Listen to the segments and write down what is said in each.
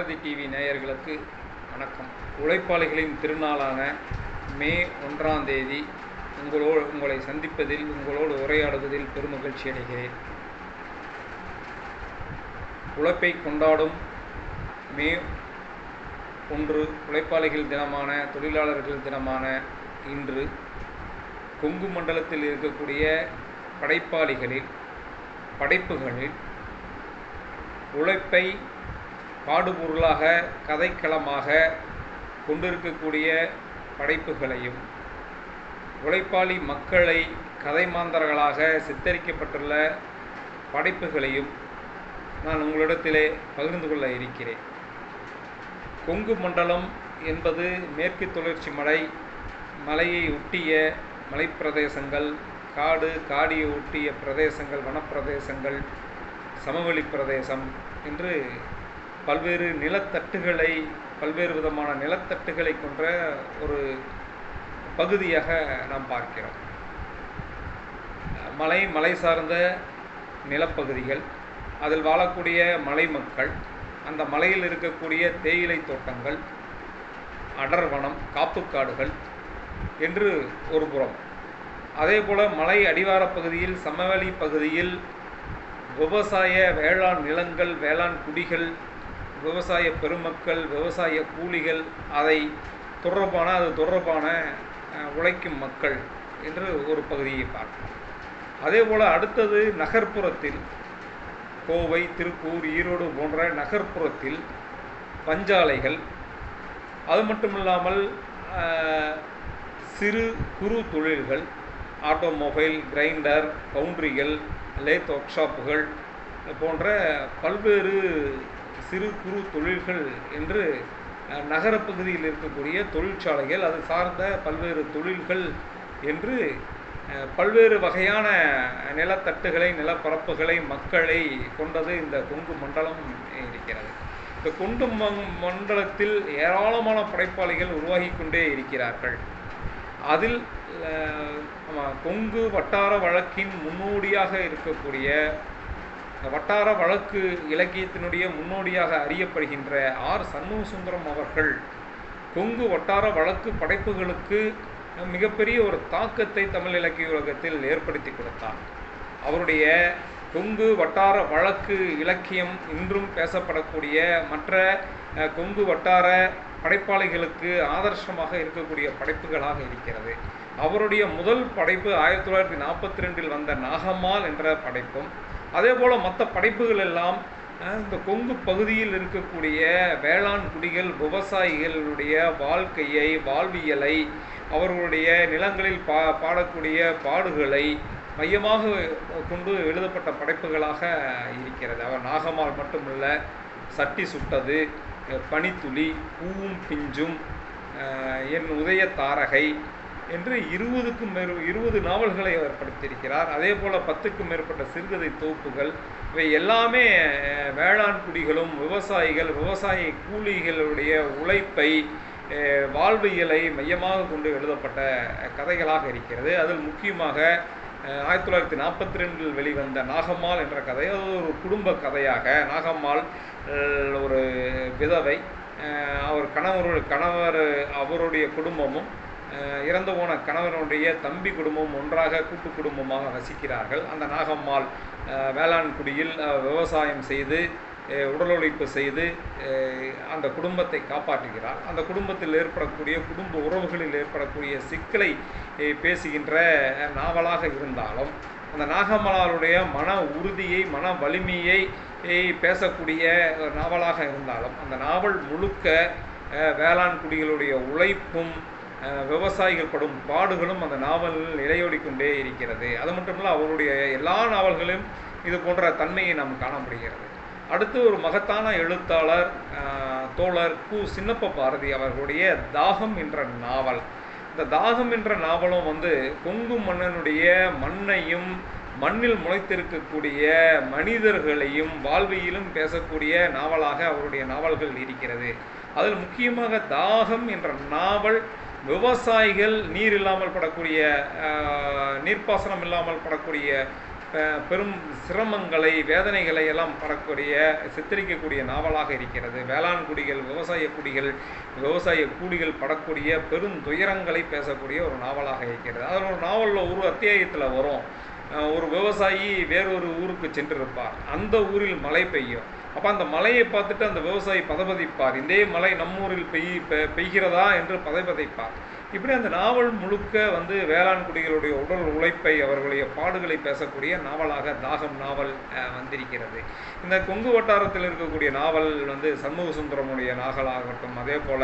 Bharathi TV நேயர்களுக்கு வணக்கம் உழைப்பாளிகளின் திருநாளான மே ஒன்றாம் தேதி உங்களோடு உங்களை சந்திப்பதில் உங்களோடு உரையாடுவதில் பெருமகிழ்ச்சி அடைகிறேன் உழைப்பை கொண்டாடும் மே ஒன்று உழைப்பாளிகள் தினமான தொழிலாளர்கள் தினமான இன்று கொங்கு மண்டலத்தில் இருக்கக்கூடிய படைப்பாளிகளில் படைப்புகளில் உழைப்பை பாடுபொருளாக கதைக்களமாக கொண்டிருக்கக்கூடிய படைப்புகளையும் உழைப்பாளி மக்களை கதை மாந்தர்களாக சித்தரிக்கப்பட்டுள்ள படைப்புகளையும் நான் உங்களிடத்திலே பகிர்ந்து கொள்ள இருக்கிறேன் கொங்கு மண்டலம் என்பது மேற்கு தொடர்ச்சி மலை மலையை ஒட்டிய மலைப்பிரதேசங்கள் காடு காடியை ஒட்டிய பிரதேசங்கள் வனப்பிரதேசங்கள் சமவெளி பிரதேசம் என்று பல்வேறு நிலத்தட்டுகளை பல்வேறு விதமான நிலத்தட்டுகளை கொண்ட ஒரு பகுதியாக நாம் பார்க்கிறோம் மலை மலை சார்ந்த நிலப்பகுதிகள் அதில் வாழக்கூடிய மலை மக்கள் அந்த மலையில் இருக்கக்கூடிய தேயிலை தோட்டங்கள் அடர்வனம் காப்புக்காடுகள் என்று ஒரு புறம் அதே போல் மலை அடிவார பகுதியில் சமவெளி பகுதியில் விவசாய வேளாண் நிலங்கள் வேளாண் குடிகள் விவசாய பெருமக்கள் விவசாய கூலிகள் அதை தொடர்பான அது தொடர்பான உழைக்கும் மக்கள் என்று ஒரு பகுதியை பார்க்கலாம் அதே போல் அடுத்தது நகர்ப்புறத்தில் கோவை திருப்பூர் ஈரோடு போன்ற நகர்ப்புறத்தில் பஞ்சாலைகள் அது மட்டும் இல்லாமல் சிறு குறு தொழில்கள் ஆட்டோமொபைல் கிரைண்டர் பவுண்ட்ரிகள் லேத் ஒர்க் ஷாப்புகள் போன்ற பல்வேறு சிறு குறு தொழில்கள் என்று நகரப்பகுதியில் இருக்கக்கூடிய தொழிற்சாலைகள் அது சார்ந்த பல்வேறு தொழில்கள் என்று பல்வேறு வகையான நிலத்தட்டுகளை நிலப்பரப்புகளை மக்களை கொண்டது இந்த கொங்கு மண்டலம் இருக்கிறது இந்த கொண்டு மண்டலத்தில் ஏராளமான படைப்பாளிகள் உருவாகி கொண்டே இருக்கிறார்கள் அதில் கொங்கு வட்டார வழக்கின் முன்னோடியாக இருக்கக்கூடிய வட்டார வழக்கு இலக்கியத்தினுடைய முன்னோடியாக அறியப்படுகின்ற ஆர் சண்முக சுந்தரம் அவர்கள் கொங்கு வட்டார வழக்கு படைப்புகளுக்கு மிகப்பெரிய ஒரு தாக்கத்தை தமிழ் இலக்கிய உலகத்தில் ஏற்படுத்தி கொடுத்தார் அவருடைய கொங்கு வட்டார வழக்கு இலக்கியம் இன்றும் பேசப்படக்கூடிய மற்ற கொங்கு வட்டார படைப்பாளிகளுக்கு ஆதர்சமாக இருக்கக்கூடிய படைப்புகளாக இருக்கிறது அவருடைய முதல் படைப்பு ஆயிரத்தி தொள்ளாயிரத்தி நாற்பத்தி ரெண்டில் வந்த நாகம்மாள் என்ற படைப்பும் அதே போல் மற்ற படைப்புகள் எல்லாம் இந்த கொங்கு பகுதியில் இருக்கக்கூடிய வேளாண் குடிகள் விவசாயிகளுடைய வாழ்க்கையை வாழ்வியலை அவர்களுடைய நிலங்களில் பா பாடக்கூடிய பாடுகளை மையமாக கொண்டு எழுதப்பட்ட படைப்புகளாக இருக்கிறது அவர் நாகம்மாள் மட்டுமல்ல சட்டி சுட்டது பனித்துளி பூவும் பிஞ்சும் என் உதய தாரகை என்று இருபதுக்கும் மேற் இருபது நாவல்களை அவர் படைத்திருக்கிறார் அதே போல் பத்துக்கும் மேற்பட்ட சிறுகதை தொகுப்புகள் இவை எல்லாமே வேளாண் குடிகளும் விவசாயிகள் விவசாய கூலிகளுடைய உழைப்பை வாழ்வியலை மையமாக கொண்டு எழுதப்பட்ட கதைகளாக இருக்கிறது அதில் முக்கியமாக ஆயிரத்தி தொள்ளாயிரத்தி நாற்பத்தி ரெண்டில் வெளிவந்த நாகம்மாள் என்ற கதை அது ஒரு குடும்ப கதையாக நாகம்மாள் ஒரு விதவை அவர் கணவர் கணவர் அவருடைய குடும்பமும் இறந்து போன கணவனுடைய தம்பி குடும்பம் ஒன்றாக கூட்டு குடும்பமாக வசிக்கிறார்கள் அந்த நாகம்மாள் வேளாண் குடியில் விவசாயம் செய்து உடல் உழைப்பு செய்து அந்த குடும்பத்தை காப்பாற்றுகிறார் அந்த குடும்பத்தில் ஏற்படக்கூடிய குடும்ப உறவுகளில் ஏற்படக்கூடிய சிக்கலை பேசுகின்ற நாவலாக இருந்தாலும் அந்த நாகமலாருடைய மன உறுதியை மன வலிமையை பேசக்கூடிய நாவலாக இருந்தாலும் அந்த நாவல் முழுக்க வேளாண் குடிகளுடைய உழைப்பும் விவசாயிகள் படும் பாடுகளும் அந்த நாவலில் நிலையோடி கொண்டே இருக்கிறது அது மட்டுமல்ல அவருடைய எல்லா நாவல்களும் இது போன்ற தன்மையை நாம் காண முடிகிறது அடுத்து ஒரு மகத்தான எழுத்தாளர் தோழர் கு சின்னப்ப பாரதி அவர்களுடைய தாகம் என்ற நாவல் இந்த தாகம் என்ற நாவலும் வந்து கொங்கு மன்னனுடைய மண்ணையும் மண்ணில் முளைத்திருக்கக்கூடிய மனிதர்களையும் வாழ்வியிலும் பேசக்கூடிய நாவலாக அவருடைய நாவல்கள் இருக்கிறது அதில் முக்கியமாக தாகம் என்ற நாவல் விவசாயிகள் நீர் இல்லாமல் படக்கூடிய நீர்ப்பாசனம் இல்லாமல் படக்கூடிய அஹ், பெரும் சிரமங்களை வேதனைகளை எல்லாம் படக்கூடிய சித்தரிக்கக்கூடிய நாவலாக இருக்கிறது வேளாண் குடிகள் விவசாய குடிகள் விவசாய கூலிகள் படக்கூடிய பெரும் துயரங்களை பேசக்கூடிய ஒரு நாவலாக இருக்கிறது அதில் ஒரு நாவலில் ஒரு அத்தியாயத்தில் வரும் அஹ், ஒரு விவசாயி வேறொரு ஊருக்கு சென்றிருப்பார் அந்த ஊரில் மழை பெய்யும் அப்போ அந்த மலையை பார்த்துட்டு அந்த விவசாயி பதபதிப்பார் இதே மழை நம்ம ஊரில் பெய் பெ- பெய்கிறதா என்று பதைபதைப்பார் இப்படி அந்த நாவல் முழுக்க வந்து வேளாண் குடிகளுடைய உடல் உழைப்பை அவர்களுடைய பாடுகளை பேசக்கூடிய நாவலாக தாகம் நாவல் அஹ், வந்திருக்கிறது இந்த கொங்கு வட்டாரத்தில் இருக்கக்கூடிய நாவல் வந்து சண்முக சுந்தரமுடைய நாவலாகட்டும் அதே போல்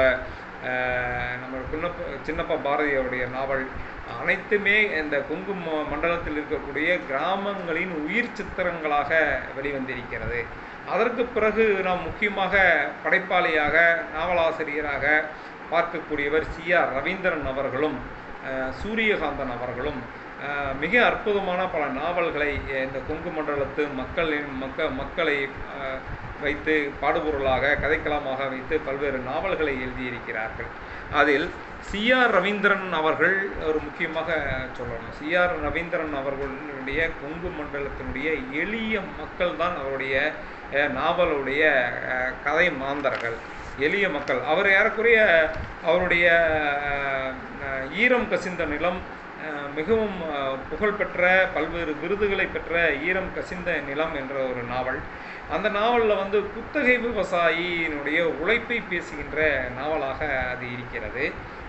நம்ம குன்னப்ப சின்னப்ப பாரதியாருடைய நாவல் அனைத்துமே இந்த கொங்கு ம- மண்டலத்தில் இருக்கக்கூடிய கிராமங்களின் உயிர் சித்திரங்களாக வெளிவந்திருக்கிறது அதற்கு பிறகு நாம் முக்கியமாக படைப்பாளியாக நாவலாசிரியராக பார்க்கக்கூடியவர் சி ஆர் ரவீந்திரன் அவர்களும் அஹ், சூரியகாந்தன் அவர்களும் அஹ், மிக அற்புதமான பல நாவல்களை அஹ், இந்த கொங்கு மண்டலத்து மக்களின் மக்க மக்களை அஹ், வைத்து பாடுபொருளாக கதைக்களமாக வைத்து பல்வேறு நாவல்களை எழுதியிருக்கிறார்கள் அதில் சி ஆர் ரவீந்திரன் அவர்கள் ஒரு முக்கியமாக சொல்லணும் சி ஆர் ரவீந்திரன் அவர்களுடைய கொங்கு மண்டலத்தினுடைய எளிய மக்கள் தான் அவருடைய அஹ், நாவலுடைய அஹ், கதை மாந்தர்கள் எளிய மக்கள் அவர் ஏறக்குறைய அவருடைய அஹ், அஹ், ஈரம் கசிந்த நிலம் அஹ், மிகவும் அஹ், புகழ்பெற்ற பல்வேறு விருதுகளை பெற்ற ஈரம் கசிந்த நிலம் என்ற ஒரு நாவல் அந்த நாவலில் வந்து குத்தகை விவசாயியினுடைய உழைப்பை பேசுகின்ற நாவலாக அது இருக்கிறது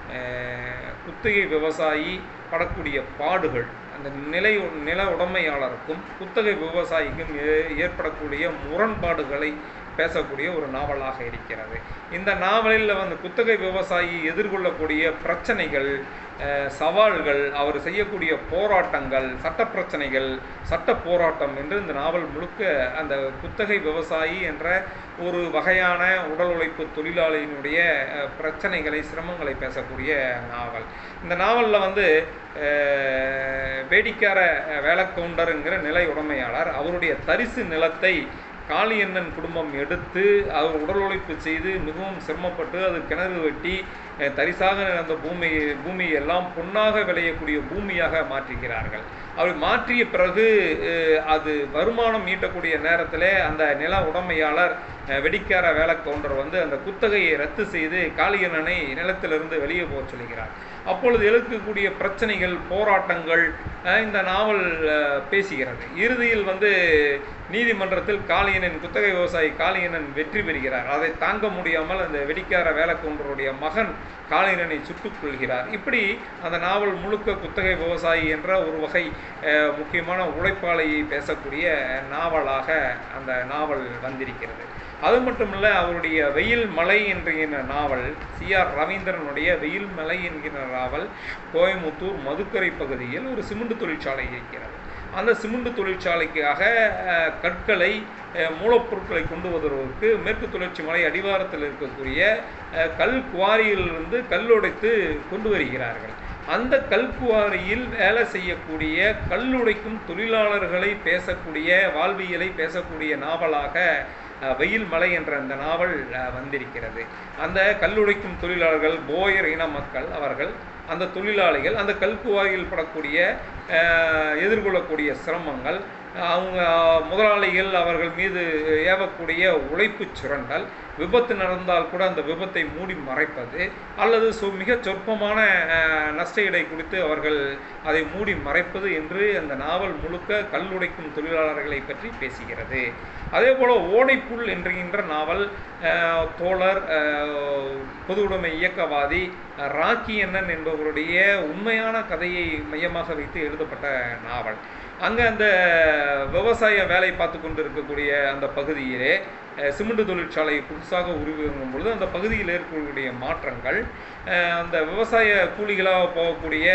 அஹ், குத்தகை விவசாயி படக்கூடிய பாடுகள் அந்த நிலை நில உடைமையாளருக்கும் குத்தகை விவசாயிக்கும் ஏ- ஏற்படக்கூடிய முரண்பாடுகளை பேசக்கூடிய ஒரு நாவலாக இருக்கிறது இந்த நாவலில் வந்து குத்தகை விவசாயி எதிர்கொள்ளக்கூடிய பிரச்சனைகள் அஹ், சவால்கள் அவர் செய்யக்கூடிய போராட்டங்கள் சட்ட பிரச்சனைகள் சட்ட போராட்டம் என்று இந்த நாவல் முழுக்க அந்த குத்தகை விவசாயி என்ற ஒரு வகையான உடல் உழைப்பு தொழிலாளியினுடைய அஹ், பிரச்சனைகளை சிரமங்களை பேசக்கூடிய நாவல் இந்த நாவலில் வந்து அஹ், வேடிக்கார அஹ், வேலக்கவுண்டருங்கிற நிலை உடைமையாளர் அவருடைய தரிசு நிலத்தை காளியண்ணன் குடும்பம் எடுத்து அவர் உடல் உழைப்பு செய்து மிகவும் சிரமப்பட்டு அது கிணறு வெட்டி அஹ், தரிசாக நடந்த பூமி பூமியை எல்லாம் பொன்னாக விளையக்கூடிய பூமியாக மாற்றுகிறார்கள் அவர் மாற்றிய பிறகு அஹ், அது வருமானம் ஈட்டக்கூடிய நேரத்தில் அந்த நில உடைமையாளர் அஹ், வெடிக்கார வேலைக்கவுண்டர் வந்து அந்த குத்தகையை ரத்து செய்து காளியண்ணனை நிலத்திலிருந்து வெளியே போக சொல்கிறார் அப்பொழுது எழுக்கக்கூடிய பிரச்சனைகள் போராட்டங்கள் அஹ், இந்த நாவல் அஹ், பேசுகிறது இறுதியில் வந்து நீதிமன்றத்தில் காளியனன் குத்தகை விவசாயி காளியனன் வெற்றி பெறுகிறார் அதை தாங்க முடியாமல் அந்த வெடிக்கார வேலைக்கொன்றருடைய மகன் காளியனனை சுட்டுக் கொள்கிறார் இப்படி அந்த நாவல் முழுக்க குத்தகை விவசாயி என்ற ஒரு வகை அஹ், முக்கியமான உழைப்பாளையை பேசக்கூடிய நாவலாக அந்த நாவல் வந்திருக்கிறது அது மட்டுமல்ல அவருடைய வெயில் மலை என்கிற நாவல் சி ஆர் ரவீந்திரனுடைய வெயில் மலை என்கிற நாவல் கோயமுத்தூர் மதுக்கரை பகுதியில் ஒரு சிமெண்ட் தொழிற்சாலை இருக்கிறது அந்த சிமெண்ட் தொழிற்சாலைக்காக அஹ், கற்களை அஹ், மூலப்பொருட்களை கொண்டு வருவதற்கு மேற்கு தொடர்ச்சி மலை அடிவாரத்தில் இருக்கக்கூடிய அஹ், கல் குவாரியிலிருந்து கல்லுடைத்து கொண்டு வருகிறார்கள் அந்த கல்குவாரியில் வேலை செய்யக்கூடிய கல்லுடைக்கும் தொழிலாளர்களை பேசக்கூடிய வாழ்வியலை பேசக்கூடிய நாவலாக அஹ், வெயில் மலை என்ற அந்த நாவல் அஹ், வந்திருக்கிறது அந்த கல்லுடைக்கும் தொழிலாளர்கள் போயர் இன மக்கள் அவர்கள் அந்த தொழிலாளிகள் அந்த கல்குவாரியில் படக்கூடிய அஹ், எதிர்கொள்ளக்கூடிய சிரமங்கள் அவங்க முதலாளிகள் அவர்கள் மீது ஏவக்கூடிய உழைப்பு சுரண்டல் விபத்து நடந்தால் கூட அந்த விபத்தை மூடி மறைப்பது அல்லது சொ மிக சொற்பமான அஹ், நஷ்ட ஈடை குறித்து அவர்கள் அதை மூடி மறைப்பது என்று அந்த நாவல் முழுக்க கல்லுடைக்கும் தொழிலாளர்களை பற்றி பேசுகிறது அதே போல் ஓடைப்புல் என்கின்ற நாவல் அஹ், தோழர் அஹ், பொது உடைமை இயக்கவாதி அஹ், ராக்கி அண்ணன் என்பவருடைய உண்மையான கதையை மையமாக வைத்து எழுதப்பட்ட நாவல் அங்கே அந்த விவசாய வேலை பார்த்து கொண்டு இருக்கக்கூடிய அந்த பகுதியிலே அஹ், சிமெண்ட் தொழிற்சாலை புதுசாக உருவாகும் பொழுது அந்த பகுதியில் ஏற்படக்கூடிய மாற்றங்கள் அஹ், அந்த விவசாய கூலிகளாக போகக்கூடிய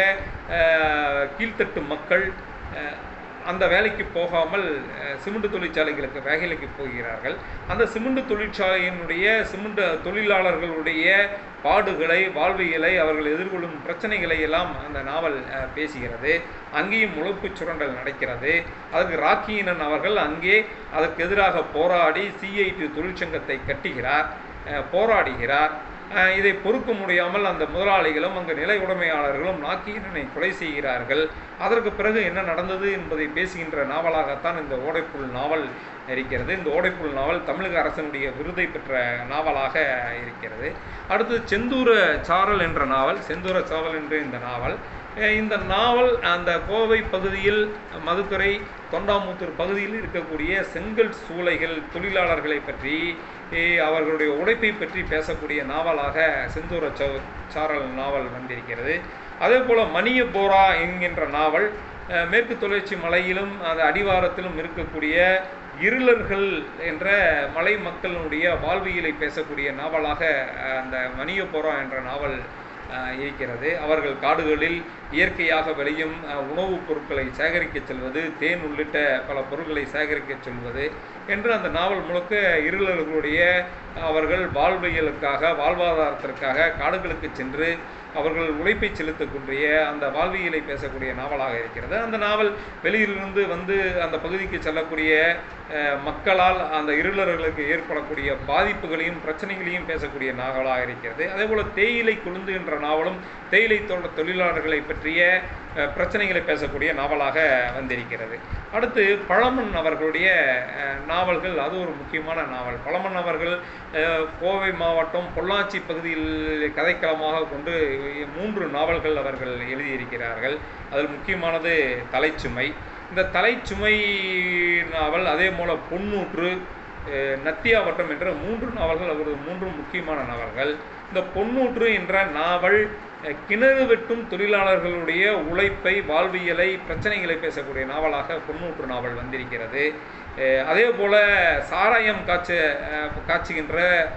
அஹ், கீழ்த்தட்டு மக்கள் அஹ், அந்த வேலைக்கு போகாமல் அஹ், சிமெண்ட் தொழிற்சாலைகளுக்கு வேலைக்கு போகிறார்கள் அந்த சிமெண்ட் தொழிற்சாலையினுடைய சிமெண்ட் தொழிலாளர்களுடைய பாடுகளை வாழ்வியலை அவர்கள் எதிர்கொள்ளும் பிரச்சனைகளை எல்லாம் அந்த நாவல் அஹ், பேசுகிறது அங்கேயும் உழைப்பு சுரண்டல் நடக்கிறது அதுக்கு ராக்கியினன் அவர்கள் அங்கே அதற்கு எதிராக போராடி சிஐடி தொழிற்சங்கத்தை கட்டுகிறார் அஹ், போராடுகிறார் அஹ், இதை பொறுக்க முடியாமல் அந்த முதலாளிகளும் அங்கு நில உடைமையாளர்களும் நாக்கியனை கொலை செய்கிறார்கள் அதற்கு பிறகு என்ன நடந்தது என்பதை பேசுகின்ற நாவலாகத்தான் இந்த ஓடைப்புல் நாவல் இருக்கிறது இந்த ஓடைப்புல் நாவல் தமிழக அரசனுடைய விருதை பெற்ற நாவலாக இருக்கிறது அடுத்து செந்தூர சாரல் என்ற நாவல் செந்தூர சாரல் என்ற இந்த நாவல் அஹ் இந்த நாவல் அந்த கோவை பகுதியில் மதுக்கரை தொண்டாமுத்தூர் பகுதியில் இருக்கக்கூடிய செங்கல் சூளைகள் தொழிலாளர்களை பற்றி அஹ் அவர்களுடைய உழைப்பை பற்றி பேசக்கூடிய நாவலாக செந்தூர சௌ- சாரல் நாவல் வந்திருக்கிறது அதே போல் மணிய போரா என்கின்ற நாவல் அஹ் மேற்கு தொடர்ச்சி மலையிலும் அந்த அடிவாரத்திலும் இருக்கக்கூடிய இருளர்கள் என்ற மலை மக்களுடைய வாழ்வியலை பேசக்கூடிய நாவலாக அஹ், அந்த மணிய போரா என்ற நாவல் அஹ், இருக்கிறது அவர்கள் காடுகளில் இயற்கையாக விளையும் அஹ், உணவுப் பொருட்களை சேகரிக்கச் செல்வது தேன் உள்ளிட்ட பல பொருட்களை சேகரிக்கச் செல்வது என்று அந்த நாவல் முழுக்க இருளர்களுடைய அவர்கள் வாழ்வியலுக்காக வாழ்வாதாரத்திற்காக காடுகளுக்கு சென்று அவர்கள் உழைப்பை செலுத்தக்கூடிய அந்த வாழ்வியலை பேசக்கூடிய நாவலாக இருக்கிறது அந்த நாவல் வெளியிலிருந்து வந்து அந்த பகுதிக்கு செல்லக்கூடிய அஹ், மக்களால் அந்த இருளர்களுக்கு ஏற்படக்கூடிய பாதிப்புகளையும் பிரச்சனைகளையும் பேசக்கூடிய நாவலாக இருக்கிறது அதே போல் தேயிலை கொழுந்து என்ற நாவலும் தேயிலை தொ- தொழிலாளர்களை பற்றிய அஹ், பிரச்சனைகளை பேசக்கூடிய நாவலாக வந்திருக்கிறது அடுத்து பழமன் அவர்களுடைய அஹ், நாவல்கள் அது ஒரு முக்கியமான நாவல் பழமன் அவர்கள் அஹ், கோவை மாவட்டம் பொள்ளாச்சி பகுதியில் கதைக்களமாக கொண்டு மூன்று நாவல்கள் அவர்கள் எழுதியிருக்கிறார்கள் அதில் முக்கியமானது தலைச்சுமை இந்த தலைச்சுமை நாவல் அதே போல பொன்னூற்று அஹ், நத்தியாவட்டம் என்ற மூன்று நாவல்கள் அவரது மூன்று முக்கியமான நாவல்கள் இந்த பொன்னூற்று என்ற நாவல் அஹ், கிணறு வெட்டும் தொழிலாளர்களுடைய உழைப்பை வாழ்வியலை பிரச்சனைகளை பேசக்கூடிய நாவலாக பொன்னூற்று நாவல் வந்திருக்கிறது அஹ், அதே போல சாராயம் காய்ச்ச அஹ், காய்ச்சுகின்ற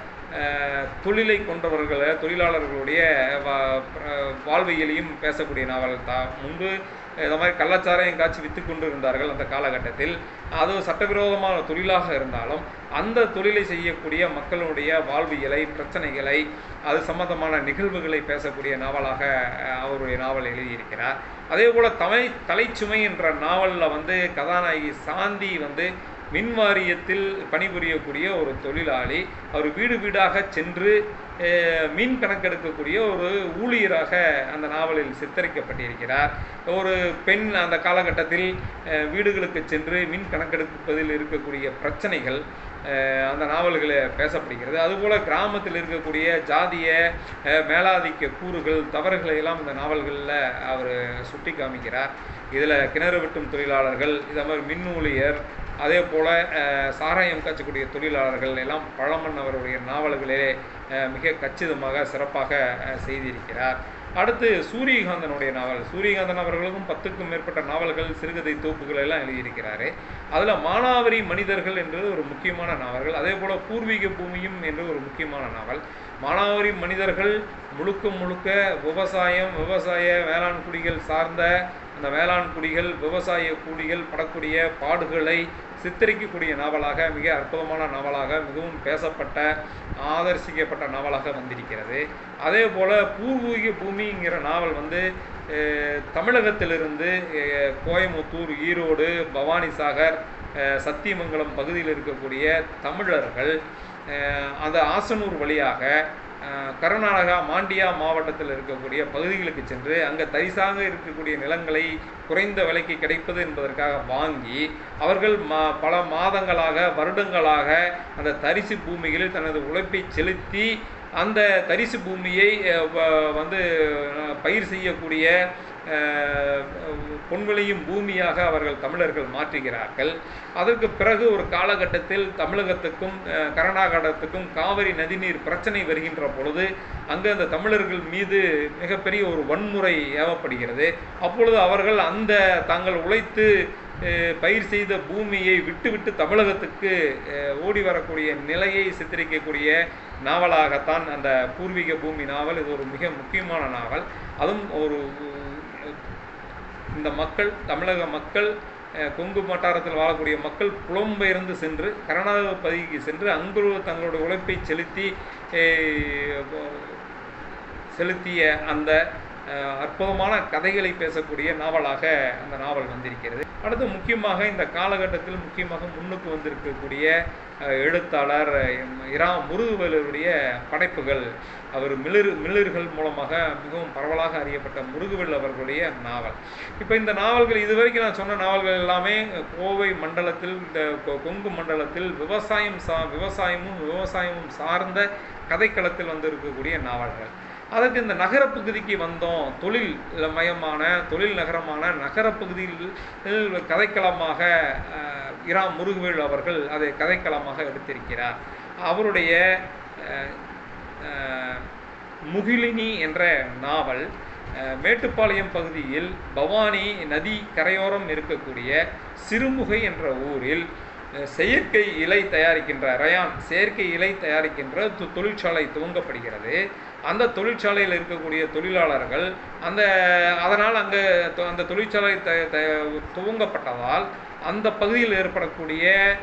அஹ், தொழிலை கொண்டவர்களை தொழிலாளர்களுடைய வா- அஹ், வாழ்வியலையும் பேசக்கூடிய நாவல் தான் முன்பு இந்த மாதிரி கள்ளச்சாராயம் காய்ச்சி விற்று கொண்டு இருந்தார்கள் அந்த காலகட்டத்தில் அது சட்டவிரோதமான தொழிலாக இருந்தாலும் அந்த தொழிலை செய்யக்கூடிய மக்களுடைய வாழ்வியலை பிரச்சனைகளை அது சம்பந்தமான நிகழ்வுகளை பேசக்கூடிய நாவலாக அஹ், அவருடைய நாவல் எழுதியிருக்கிறார் அதே போல் தலை தலைச்சுமை என்ற நாவலில் வந்து கதாநாயகி சாந்தி வந்து மின் வாரியத்தில் பணிபுரியக்கூடிய ஒரு தொழிலாளி அவர் வீடு வீடாக சென்று அஹ், மீன் கணக்கெடுக்கக்கூடிய ஒரு ஊழியராக அந்த நாவலில் சித்தரிக்கப்பட்டிருக்கிறார் ஒரு பெண் அந்த காலகட்டத்தில் அஹ், வீடுகளுக்கு சென்று மீன் கணக்கெடுப்பதில் இருக்கக்கூடிய பிரச்சனைகள் அஹ், அந்த நாவல்களில் பேசப்படுகிறது அதுபோல் கிராமத்தில் இருக்கக்கூடிய ஜாதிய அஹ், மேலாதிக்க கூறுகள் தவறுகளை எல்லாம் இந்த நாவல்களில் அவர் சுட்டி காமிக்கிறார் இதில் கிணறு வெட்டும் தொழிலாளர்கள் இதே மாதிரி மின் ஊழியர் அதே போல் சாராயம் காய்ச்சக்கூடிய தொழிலாளர்கள் எல்லாம் பழமன் அவருடைய நாவல்களிலே அஹ், மிக கச்சிதமாக சிறப்பாக அஹ், செய்திருக்கிறார் அடுத்து சூரியகாந்தனுடைய நாவல் சூரியகாந்தன் அவர்களுக்கும் பத்துக்கும் மேற்பட்ட நாவல்கள் சிறுகதை தொகுப்புகள் எல்லாம் எழுதியிருக்கிறாரு அதில் மானாவரி மனிதர்கள் என்றது ஒரு முக்கியமான நாவல்கள் அதே போல் பூர்வீக பூமியும் என்று ஒரு முக்கியமான நாவல் மானாவரி மனிதர்கள் முழுக்க முழுக்க விவசாயம் விவசாய வேளாண் குடிகள் சார்ந்த அந்த வேளாண் குடிகள் விவசாய குடிகள் படக்கூடிய பாடுகளை சித்தரிக்கக்கூடிய நாவலாக மிக அற்புதமான நாவலாக மிகவும் பேசப்பட்ட ஆதர்சிக்கப்பட்ட நாவலாக வந்திருக்கிறது அதே போல் பூர்வீக பூமிங்கிற நாவல் வந்து அஹ், தமிழகத்திலிருந்து அஹ், கோயமுத்தூர் ஈரோடு பவானிசாகர் அஹ், சத்தியமங்கலம் பகுதியில் இருக்கக்கூடிய தமிழர்கள் அஹ், அந்த ஆசனூர் வழியாக அஹ், கர்நாடகா மாண்டியா மாவட்டத்தில் இருக்கக்கூடிய பகுதிகளுக்கு சென்று அங்கே தரிசாக இருக்கக்கூடிய நிலங்களை குறைந்த விலைக்கு கிடைப்பது என்பதற்காக வாங்கி அவர்கள் மா பல மாதங்களாக வருடங்களாக அந்த தரிசு பூமிகளில் தனது உழைப்பை செலுத்தி அந்த தரிசு பூமியை அஹ், வ- வந்து அஹ், பயிர் செய்யக்கூடிய அஹ், பொன்விளையும் பூமியாக அவர்கள் தமிழர்கள் மாற்றுகிறார்கள் அதற்கு பிறகு ஒரு காலகட்டத்தில் தமிழகத்துக்கும் அஹ், கர்நாடகத்துக்கும் காவிரி நதிநீர் பிரச்சனை வருகின்ற பொழுது அங்கு அந்த தமிழர்கள் மீது மிகப்பெரிய ஒரு வன்முறை ஏவப்படுகிறது அப்பொழுது அவர்கள் அந்த தாங்கள் உழைத்து அஹ், பயிர் செய்த பூமியை விட்டுவிட்டு தமிழகத்துக்கு அஹ், ஓடி வரக்கூடிய நிலையை சித்தரிக்கக்கூடிய நாவலாகத்தான் அந்த பூர்வீக பூமி நாவல் இது ஒரு மிக முக்கியமான நாவல் அதுவும் ஒரு இந்த மக்கள் தமிழக மக்கள் அஹ், கொங்கு வட்டாரத்தில் வாழக்கூடிய மக்கள் புலம்பெயர்ந்து சென்று கர்நாடக பகுதிக்கு சென்று அங்கு தங்களுடைய உழைப்பை செலுத்தி அஹ், செலுத்திய அந்த அஹ், அற்புதமான கதைகளை பேசக்கூடிய நாவலாக அந்த நாவல் வந்திருக்கிறது அடுத்து முக்கியமாக இந்த காலகட்டத்தில் முக்கியமாக முன்னுக்கு வந்திருக்கக்கூடிய அஹ், எழுத்தாளர் அஹ், இரா முருகுவேலருடைய படைப்புகள் அவர் மிளிர் மிளிர்கள் மூலமாக மிகவும் பரவலாக அறியப்பட்ட முருகுவேல் அவர்களுடைய நாவல் இப்போ இந்த நாவல்கள் இதுவரைக்கும் நான் சொன்ன நாவல்கள் எல்லாமே கோவை மண்டலத்தில் இந்த கொ- கொங்கு மண்டலத்தில் விவசாயம் சா விவசாயமும் விவசாயமும் சார்ந்த கதைக்களத்தில் வந்திருக்கக்கூடிய நாவல்கள் அதற்கு இந்த நகரப்பகுதிக்கு வந்தோம் தொழில் மயமான தொழில் நகரமான நகரப்பகுதியில் கதைக்களமாக அஹ், இரா முருகவேல் அவர்கள் அதை கதைக்களமாக எடுத்திருக்கிறார் அவருடைய அஹ், அஹ், முகிலினி என்ற நாவல் அஹ், மேட்டுப்பாளையம் பகுதியில் பவானி நதி கரையோரம் இருக்கக்கூடிய சிறுமுகை என்ற ஊரில் அஹ், செயற்கை இலை தயாரிக்கின்ற ரயான் செயற்கை இலை தயாரிக்கின்ற தொ- தொழிற்சாலை துவங்கப்படுகிறது அந்த தொழிற்சாலையில் இருக்கக்கூடிய தொழிலாளர்கள் அந்த அதனால் அங்கே தொ- அந்த தொழிற்சாலை த த- துவங்கப்பட்டதால் அந்த பகுதியில் ஏற்படக்கூடிய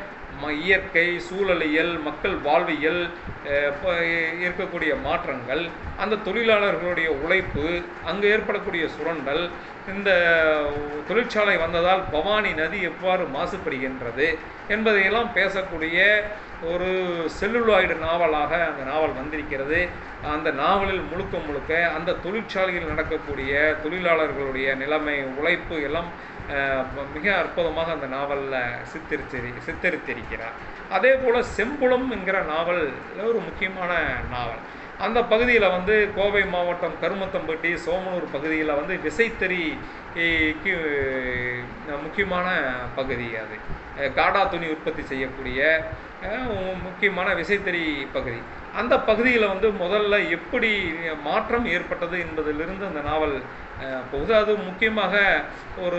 ம இயற்கை சூழலியல் மக்கள் வாழ்வியல் அஹ், ப- இருக்கக்கூடிய மாற்றங்கள் அந்த தொழிலாளர்களுடைய உழைப்பு அங்கு ஏற்படக்கூடிய சுரண்டல் இந்த தொழிற்சாலை வந்ததால் பவானி நதி எவ்வாறு மாசுபடுகின்றது என்பதையெல்லாம் பேசக்கூடிய ஒரு செல்லுலாய்டு நாவலாக அந்த நாவல் வந்திருக்கிறது அந்த நாவலில் முழுக்க முழுக்க அந்த தொழிற்சாலையில் நடக்கக்கூடிய தொழிலாளர்களுடைய நிலைமை உழைப்பு எல்லாம் அஹ், மிக அற்புதமாக அந்த நாவலில் சித்தரிச்சு சித்தரித்திருக்கிறார் அதே போல் செம்புலம் என்கிற நாவல் ஒரு முக்கியமான நாவல் அந்த பகுதியில் வந்து கோவை மாவட்டம் கருமத்தம்பட்டி சோமனூர் பகுதியில் வந்து விசைத்தறி க்கு முக்கியமான பகுதி அது அஹ் காடா துணி உற்பத்தி செய்யக்கூடிய அஹ், முக்கியமான விசைத்தறி பகுதி அந்த பகுதியில் வந்து முதல்ல எப்படி மாற்றம் ஏற்பட்டது என்பதிலிருந்து அந்த நாவல் அஹ், போகுது அது முக்கியமாக ஒரு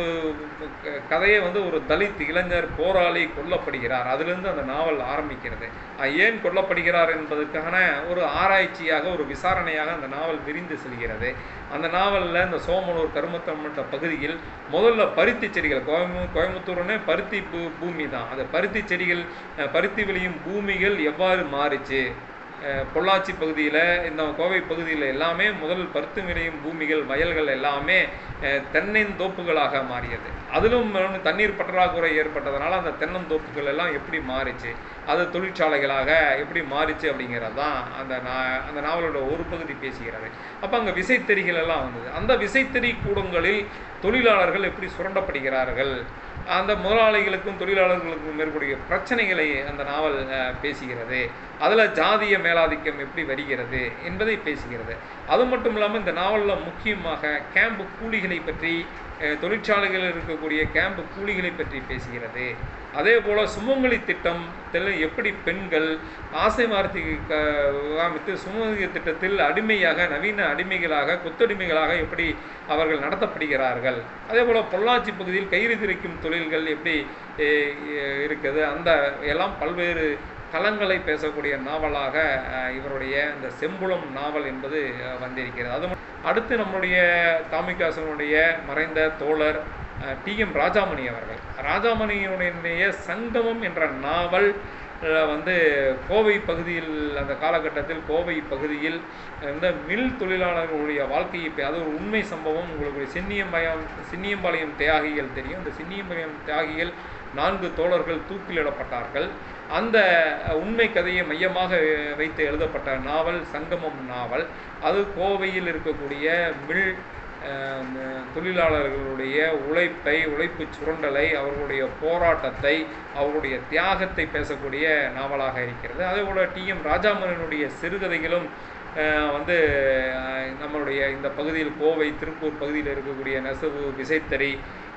க- கதையை வந்து ஒரு தலித் இளைஞர் போராளி கொல்லப்படுகிறார் அதிலிருந்து அந்த நாவல் ஆரம்பிக்கிறது அஹ், ஏன் கொல்லப்படுகிறார் என்பதற்கான ஒரு ஆராய்ச்சியாக ஒரு விசாரணையாக அந்த நாவல் விரிந்து செல்கிறது அந்த நாவலில் இந்த சோமனூர் கருமத்தம்மட்ட பகுதியில் முதல்ல பருத்தி செடிகள் கோயம்பு கோயம்புத்தூர்னே பருத்தி பூ பூமி தான் அந்த பருத்தி செடிகள் அஹ், பருத்தி விளையும் பூமிகள் எவ்வாறு மாறிச்சு அஹ், பொள்ளாச்சி பகுதியில் இந்த கோவை பகுதியில் எல்லாமே முதல் பருத்தி விளையும் பூமிகள் வயல்கள் எல்லாமே அஹ், தென்னந்தோப்புகளாக மாறியது அதிலும் வந்து தண்ணீர் பற்றாக்குறை ஏற்பட்டதுனால அந்த தென்னந்தோப்புகள் எல்லாம் எப்படி மாறிச்சு அது தொழிற்சாலைகளாக எப்படி மாறிச்சு அப்படிங்கிறது தான் அந்த நா அந்த நாவலோட ஒரு பகுதி பேசுகிறது அப்போ அங்கே விசைத்தறிகள் எல்லாம் வந்தது அந்த விசைத்தறி கூடங்களில் தொழிலாளர்கள் எப்படி சுரண்டப்படுகிறார்கள் அந்த முதலாளிகளுக்கும் தொழிலாளர்களுக்கும் ஏற்படைய பிரச்சனைகளை அந்த நாவல் அஹ், பேசுகிறது அதில் ஜாதிய மேலாதிக்கம் எப்படி வருகிறது என்பதை பேசுகிறது அது மட்டும் இல்லாமல் இந்த நாவலில் முக்கியமாக கேம்பு கூலிகளை பற்றி அஹ், தொழிற்சாலைகளில் இருக்கக்கூடிய கேம்பு கூலிகளை பற்றி பேசுகிறது அதே போல் சுமங்கலி திட்டம் தெல- எப்படி பெண்கள் ஆசை வார்த்தை க காமித்து சுமங்கலி திட்டத்தில் அடிமையாக நவீன அடிமைகளாக கொத்தடிமைகளாக எப்படி அவர்கள் நடத்தப்படுகிறார்கள் அதே போல் பொள்ளாச்சி பகுதியில் கயிறு திரிக்கும் தொழில்கள் எப்படி அஹ், அஹ், இருக்குது அந்த எல்லாம் பல்வேறு களங்களை பேசக்கூடிய நாவலாக அஹ், இவருடைய இந்த செம்புலம் நாவல் என்பது அஹ், வந்திருக்கிறது அது மட்டும் அடுத்து நம்முடைய தாமிகாசனுடைய மறைந்த தோழர் டி எம் ராஜாமணி அவர்கள் ராஜாமணியுடைய சங்கமம் என்ற நாவல் அஹ், வந்து கோவை பகுதியில் அந்த காலகட்டத்தில் கோவை பகுதியில் இந்த மில் தொழிலாளர்களுடைய வாழ்க்கையை பே- அது ஒரு உண்மை சம்பவம் உங்களுக்கு சென்னியம்பாளையம் சென்னியம்பாளையம் தியாகிகள் தெரியும் இந்த சென்னியம்பாளையம் தியாகிகள் நான்கு தோழர்கள் தூக்கிலிடப்பட்டார்கள் அந்த அஹ், உண்மை கதையை மையமாக அஹ், வைத்து எழுதப்பட்ட நாவல் சங்கமம் நாவல் அது கோவையில் இருக்கக்கூடிய மில் அஹ், தொழிலாளர்களுடைய உழைப்பை உழைப்பு சுரண்டலை அவர்களுடைய போராட்டத்தை அவர்களுடைய தியாகத்தை பேசக்கூடிய நாவலாக இருக்கிறது அதே போல் டி எம் ராஜாமணனுடைய சிறுகதைகளும் அஹ், வந்து அஹ், நம்மளுடைய இந்த பகுதியில் கோவை திருப்பூர் பகுதியில் இருக்கக்கூடிய நெசவு விசைத்தறி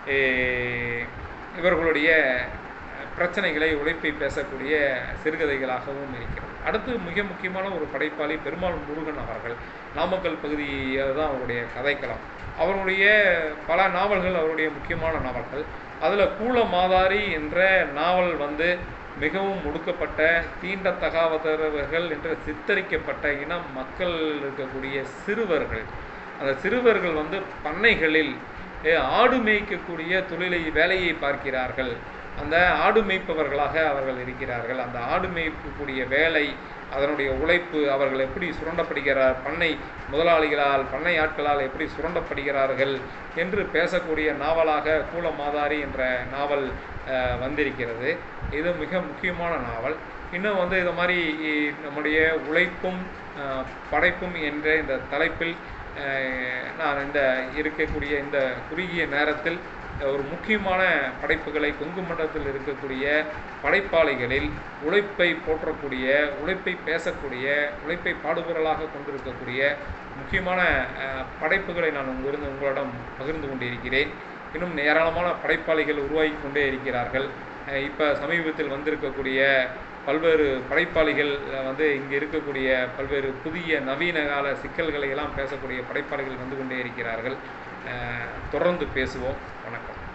அஹ், இவர்களுடைய பிரச்சனைகளை உழைப்பை பேசக்கூடிய சிறுகதைகளாகவும் இருக்கிறது அடுத்து மிக முக்கியமான ஒரு படைப்பாளி பெருமாள் முருகன் அவர்கள் நாமக்கல் பகுதி தான் அவருடைய கதைக்களம் அவருடைய பல நாவல்கள் அவருடைய முக்கியமான நாவல்கள் அதில் கூல மாதாரி என்ற நாவல் வந்து மிகவும் ஒடுக்கப்பட்ட தீண்டத்தகாதவர்கள் என்று சித்தரிக்கப்பட்ட இனம் மக்கள் இருக்கக்கூடிய சிறுவர்கள் அந்த சிறுவர்கள் வந்து பண்ணைகளில் ஏ, ஆடு மேய்க்கக்கூடிய தொழிலை வேலையை பார்க்கிறார்கள் அந்த ஆடு மேய்ப்பவர்களாக அவர்கள் இருக்கிறார்கள் அந்த ஆடு மேய்க்கக்கூடிய வேலை அதனுடைய உழைப்பு அவர்கள் எப்படி சுரண்டப்படுகிறார் பண்ணை முதலாளிகளால் பண்ணை ஆட்களால் எப்படி சுரண்டப்படுகிறார்கள் என்று பேசக்கூடிய நாவலாக கூலமாதாரி என்ற நாவல் அஹ், வந்திருக்கிறது இது மிக முக்கியமான நாவல் இன்னும் வந்து இது மாதிரி இ- நம்முடைய உழைப்பும் அஹ், படைப்பும் என்ற இந்த தலைப்பில் அஹ், நான் இந்த இருக்கக்கூடிய இந்த குறுகிய நேரத்தில் ஒரு முக்கியமான படைப்புகளை கொங்கு மண்டலத்தில் இருக்கக்கூடிய படைப்பாளிகளில் உழைப்பை போற்றக்கூடிய உழைப்பை பேசக்கூடிய உழைப்பை பாடுபொருளாக கொண்டிருக்கக்கூடிய முக்கியமான அஹ், படைப்புகளை நான் உங்களிருந்து உங்களிடம் பகிர்ந்து கொண்டிருக்கிறேன் இன்னும் ஏராளமான படைப்பாளிகள் உருவாகி கொண்டே இருக்கிறார்கள் இப்போ சமீபத்தில் வந்திருக்கக்கூடிய பல்வேறு படைப்பாளிகள் அஹ், வந்து இங்கே இருக்கக்கூடிய பல்வேறு புதிய நவீன கால சிக்கல்களை எல்லாம் பேசக்கூடிய படைப்பாளிகள் வந்து கொண்டே இருக்கிறார்கள் அஹ், தொடர்ந்து பேசுவோம் வணக்கம்